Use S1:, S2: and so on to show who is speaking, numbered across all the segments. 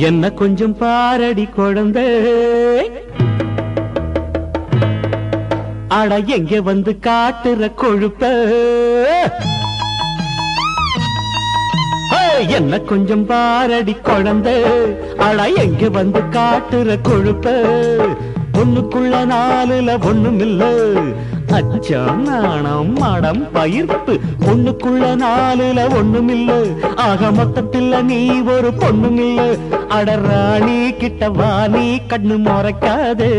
S1: என்ன கொஞ்சம் பாரடி குழந்தை அட எங்க வந்து காட்டுற கொழுப்ப ஏய், என்ன கொஞ்சம் பாரடி குழந்தை அட எங்க வந்து காட்டுற கொழுப்ப ஒண்ணுக்குள்ள நாலுல ஒண்ணுமில்ல அச்சம் நாணம் மடம் பயிர்ப்பு ஒண்ணுக்குள்ள நாலுல ஒண்ணுமில்ல ஆக மொத்தத்தில் நீ ஒரு பொண்ணுமில்ல அடராணி கிட்ட வா நீ கண்ணு முறைக்காதே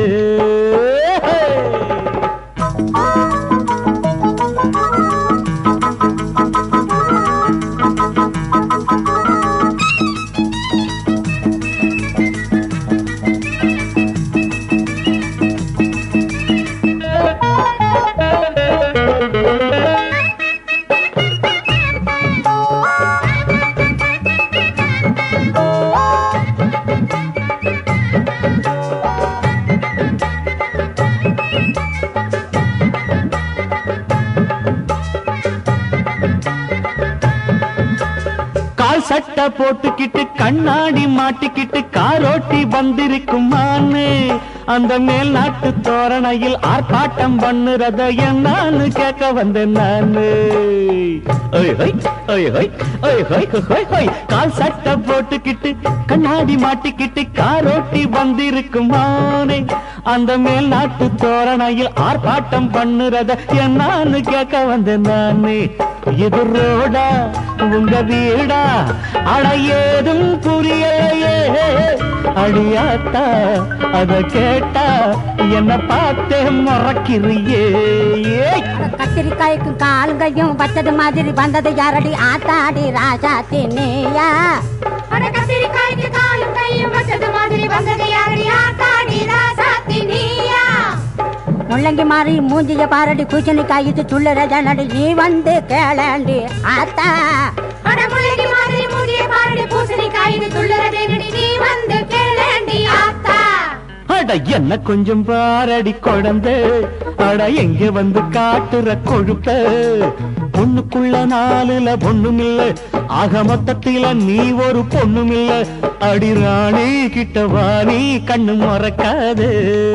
S1: கால் சட்டை போட்டுக்கிட்டு கண்ணாடி மாட்டிக்கிட்டு காரோட்டி வந்திருக்கும் மானு அந்த மேல் நாட்டு தோரணையில் ஆர்ப்பாட்டம் பண்ணுறத என்னான்னு கேட்க வந்தேன் நானு ஒய் ஹொய், ஒய் ஹொய், ஒய் ஹொய், ஹொய் ஹொய். கால் சட்டை போட்டுக்கிட்டு கண்ணாடி மாட்டிக்கிட்டு காரோட்டி வந்திருக்கும் மானே அந்த மேல் நாட்டு தோரணையில் ஆர்ப்பாட்டம் பண்ணுறத என்னான்னு கேட்க வந்தேன் நானு இது ரோடா உங்க வீடா அட ஏதும் புரியலையே அடியாத்தா அத கேட்டா என்ன பார்த்தே மறக்கிறியே ஏய்.
S2: கத்திரிக்காய்க்கும் காலுங்கையும் வச்சது மாதிரி வந்தது யாரடி ஆத்தாடி ராஜா தின்னியா
S3: அட கத்திரிக்காய்க்கு காலும் கையும் வச்சது மாதிரி வந்தது யாரடி ஆத்தாடி ராசாத்தி நீயா
S2: முள்ளங்கி மாறி மூஞ்சிய பாரடி பூசணிக்காய்க்கு துள்ளுறத நடி நீ வந்து கேளண்டி ஆத்தா
S3: அட முள்ளங்கி மாதிரி மூடிய பாரடி பூசணிக்காய் இது துள்ளுறதே நடி நீ வந்து கேளேண்டி ஆத்தா
S1: அட என்ன கொஞ்சம் பாரடி குழந்தை அட எங்க வந்து காட்டுற கொழுப்ப பொண்ணுக்குள்ள நாலுல பொண்ணுமில்ல ஆக மொத்தத்தில நீ ஒரு பொண்ணுமில்ல அடி ராணி கிட்ட வா நீ கண்ணு மறக்காது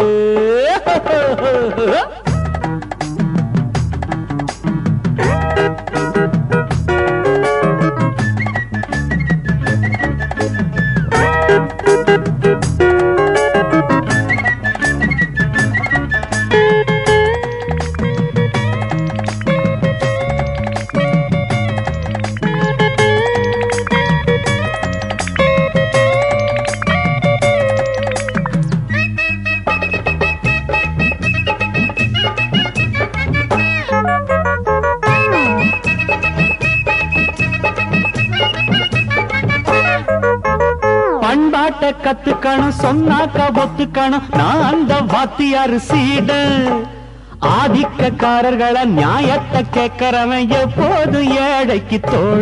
S1: பண்பாட்ட கத்துக்கணும் சொன்னாக்க ஒத்துக்கணும் நான் அந்த வாத்தியாரு சீட ஆதிக்கக்காரர்களை நியாயத்தை கேட்கிறவன் எப்போது ஏழைக்கு தோழ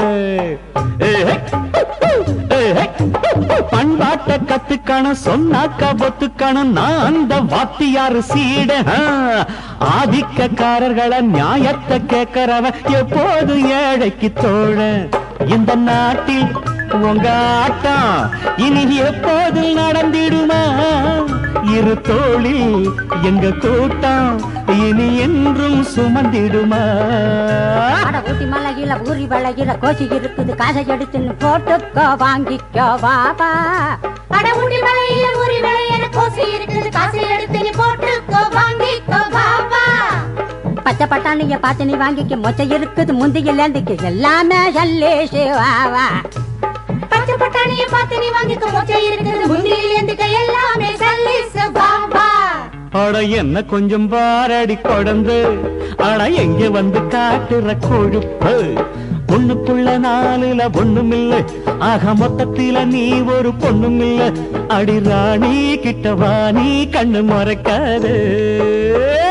S1: பண்பாட்ட கத்துக்கணும் சொன்னாக்க ஒத்துக்கணும் நான் அந்த வாத்தியாரு சீட ஆதிக்கக்காரர்களை நியாயத்தை கேட்கிறவன் எப்போது ஏழைக்கு தோழ இந்த நாட்டில் உங்க ஆட்டம் இனி எப்போது நடந்திடுமா இரு தோளில் எங்க கூட்டம் இனி என்றும் சுமந்திடுமா
S2: அட ஊட்டி மலையில ஊறி வளையில கோசி இருக்குது காசை எடுத்துன்னு போட்டுக்கோ வாங்கிக்கோ வாபா
S3: அட ஊட்டி மலையில ஊறி விளையிற கோசி இருக்குது காசை எடுத்து நீ போட்டுக்கோ வாங்கிக்கோ பாபா
S2: பச்சை பட்டாணிய பார்த்து நீ வாங்கிக்க மொச்சை இருக்குது முந்தியில் இருந்துக்கு எல்லாமே சல்லேஷு வாவா
S3: பச்சை பட்டாணிய பார்த்து நீ வாங்கிக்கோ மொச்சை இருக்குது முந்தியில் எந்துக்க எல்லாமே சல்லிஸ் பாபா
S1: அட என்ன கொஞ்சம் பாரடி கொடந்து அட எங்க வந்து காட்டுற கொழுப்பு ஒண்ணுக்குள்ள நாலுல ஒண்ணுமில்ல ஆக மொத்தத்தில நீ ஒரு பொண்ணுமில்ல அடி ராணி கிட்ட வா நீ கண்ணு மறைக்காது